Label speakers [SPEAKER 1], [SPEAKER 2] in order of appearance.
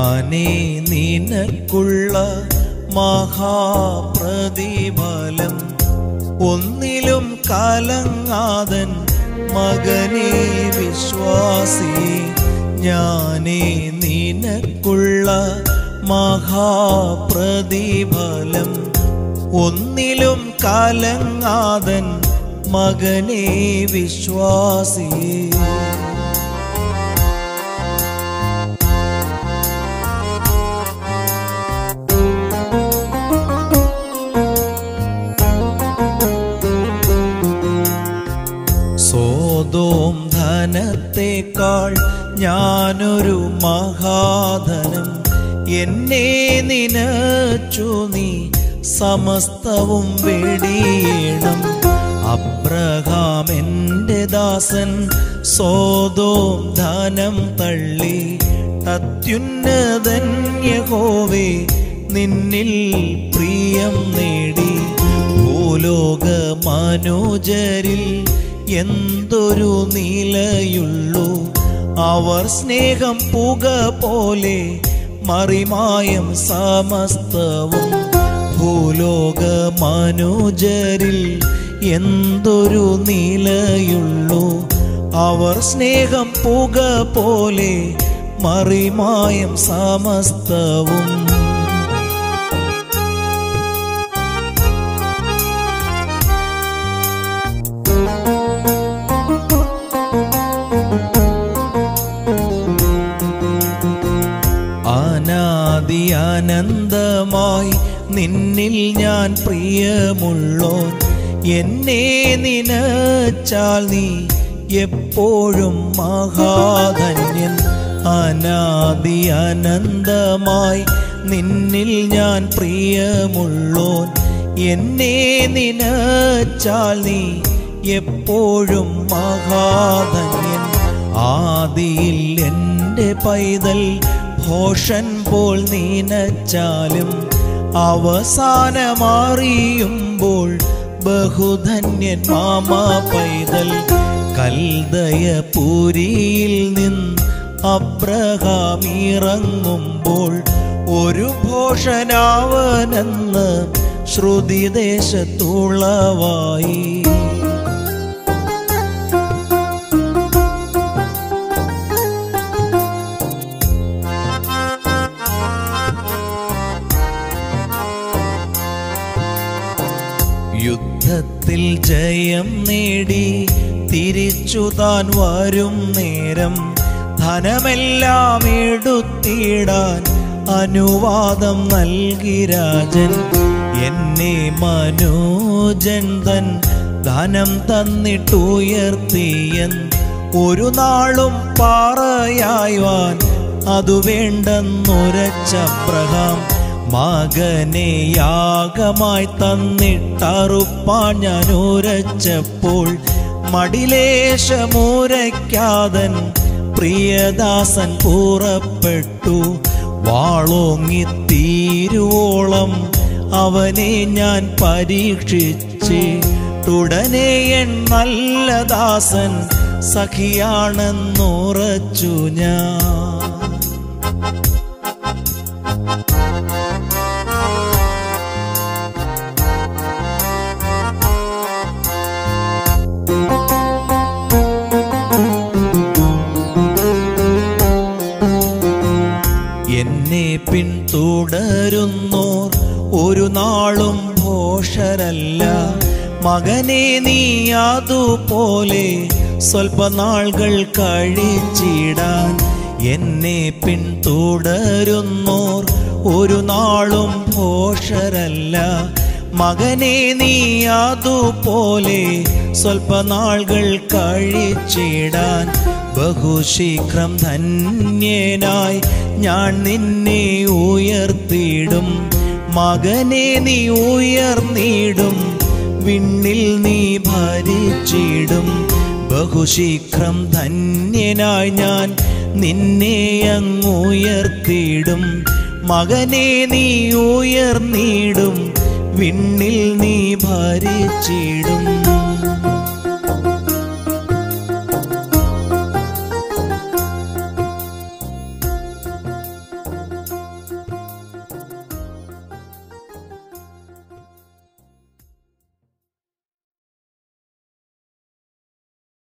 [SPEAKER 1] ഞാനേ നിനക്കുള്ള മഹാപ്രതിഫലം ഒന്നിലും കലങ്ങാതൻ മകനെ വിശ്വാസി ഞാനേ നിനക്കുള്ള മഹാപ്രതിഫലം ഒന്നിലും കലങ്ങാതൻ മകനെ വിശ്വാസി സോതോം ധനത്തേക്കാൾ ഞാനൊരു മഹാധനം എന്നെ നിനച്ചു നീ സമസ്തവും വെടിയണം അബ്രഹാം എൻ്റെ ദാസൻ സോതോം ധനം തള്ളി അത്യുന്നതൻ യഹോവേ നിന്നിൽ പ്രിയം നേടി ഭൂലോക മനോജരിൽ എന്തൊരു നിലയുള്ളൂ അവർ സ്നേഹം പുക പോലെ മറിമായം സമസ്തവും ഭൂലോക മനോജരിൽ എന്തൊരു നിലയുള്ളൂ അവർ സ്നേഹം പുക പോലെ മറിമായം സമസ്തവും അനാദി അനന്തമായി നിന്നിൽ ഞാൻ പ്രിയമുള്ളോൻ എന്നെ നിനച്ചാൽ നീ എപ്പോഴും മഹാധന്യൻ അനാദി അനന്തമായി നിന്നിൽ ഞാൻ പ്രിയമുള്ളോൻ എന്നെ നിനച്ചാൽ നീ എപ്പോഴും മഹാധന്യൻ ആദിയിൽ എൻ്റെ പൈതൽ ഭോഷൻ പോൽ നീനച്ചാലും അവസാനമാറിയുമ്പോൾ ബഹുധന്യൻ മാമ പൈതൽ കൽദയ പൂരിയിൽ നിന്ന് അബ്രഹാം ഇറങ്ങുമ്പോൾ ഒരു ഭോഷനാവനെന്ന് ശ്രുതിദേശത്തുളവായി യുദ്ധത്തിൽ ജയം നേടി തിരിച്ചു താൻ വരും നേരം ധനമെല്ലാം എടുത്തിടാൻ അനുവാദം നൽകി രാജൻ എന്നെ മനോജൻ തൻ ധനം തന്നിട്ടുയർത്തിയൻ ഒരു നാളും പാറയായ്വാൻ അതു വേണ്ടെന്നുരച്ചബ്രഹാം മകനെ യാഗമായി തന്നിട്ടറുപ്പാൻ ഞാൻ ഉരച്ചപ്പോൾ മടിലേശമൂരയ്ക്കാതൻ പ്രിയദാസൻ പുറപ്പെട്ടു വാളോങ്ങി തീരുവോളം അവനെ ഞാൻ പരീക്ഷിച്ചിട്ടുടനെ എൻ നല്ല ദാസൻ സഖിയാണെന്നുറച്ചു ഞാൻ എന്നെ പിന്തുടരുന്നോർ ഒരു നാളും ഭോഷരല്ല മകനെ നീ അതുപോലെ സ്വൽപ്പനാളുകൾ കഴിച്ചിടാൻ എന്നെ പിന്തുടരുന്നോർ ഒരു നാളും ഭോഷരല്ല മകനെ നീ അതുപോലെ സ്വൽപ്പനാളുകൾ കഴിച്ചിടാൻ ബഹുശീഘ്രം ധന്യനായി ഞാൻ നിന്നെ ഉയർത്തിയിടും മകനെ നീ ഉയർന്നിടും വിണ്ണിൽ നീ ഭരിച്ചിടും ബഹുശീഘ്രം ധന്യനായി ഞാൻ നിന്നെ അങ്ങുയർത്തിയിടും മകനെ നീ ഉയർന്നിടും വിണ്ണിൽ നീ ഭരിച്ചിടും